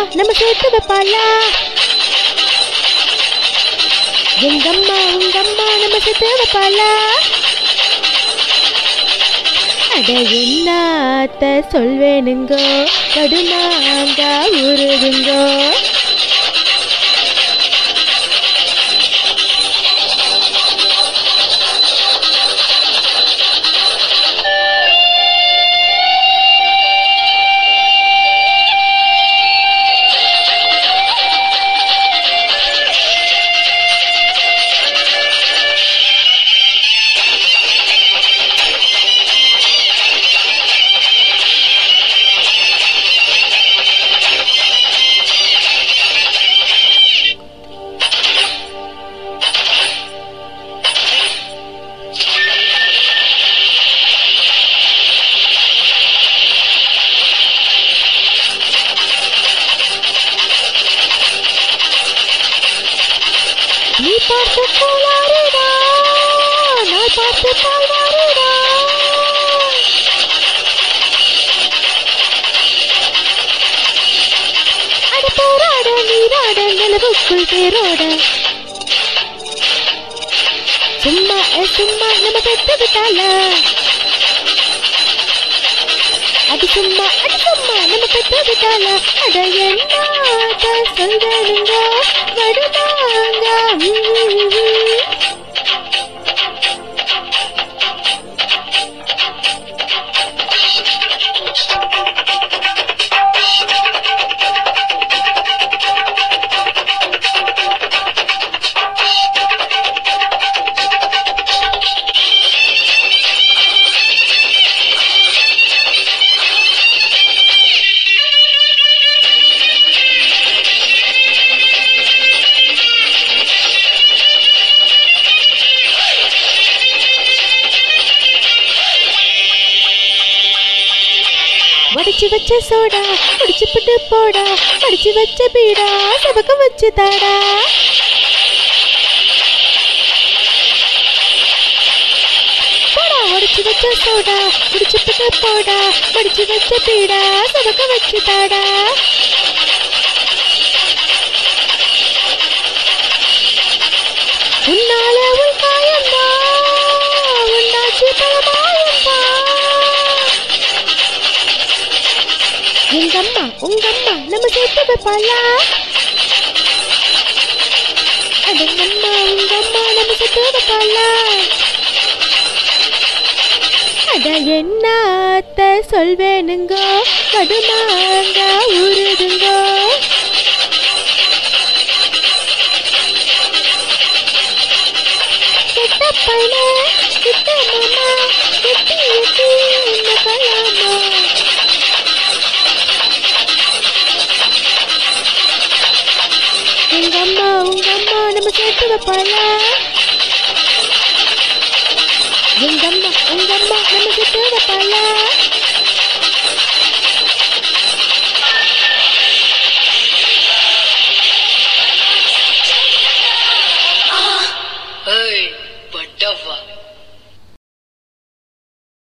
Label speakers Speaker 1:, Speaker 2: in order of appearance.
Speaker 1: நம்ம சேர்த்து வைப்பாளா எங்கம்மா உங்கம்மா நம்ம சேர்த்து வைப்பாளா அட என்னாத்த சொல்வேனுங்கோ கடுமாங்க உருதுங்கோ நீ பார்த்து கோளாறுடா நான் பார்த்து பால்வாறுடா அட போராட நீராட நிலவுக்குள் தேரோட சும்மா ஏ, சும்மா நம்ம பெற்று விட்டால அது சும்மா அது சும்மா நம்ம பெற்று விட்டால அட என்ன சொல்றனுங்க வருவாங்க வடிச்சு வச்ச சோடா குடிச்சு புட்டு போடா மடிச்சு வச்ச பீடா சபக்க வச்சு தாடா போடா உடைச்சு வச்ச சோடா குடிச்சு புட்டு போடா மடிச்சு வச்ச பீடா சபக்க வச்சு தாடா உன்னால உன் காயந்தா உண்டாச்சு பலமாயந்தா எங்கம்மா உங்கம்மா நம்ம சேர்த்து வைப்பாளா அடங்கம்மா உங்கம்மா நம்ம சேர்த்து வைப்பாளா அட என்னாத்த சொல்வேனுங்கோ கடுமாங்க உருதுங்கோ கெட்ட பையன கிட்ட மாமா கெட்டி எட்டி இந்த கலாமா எங்க அம்மா உங்க அம்மா நம்ம சேர்த்து வைப்பாளா எங்க அம்மா உங்க அம்மா நம்ம சேர்த்து வைப்பாளா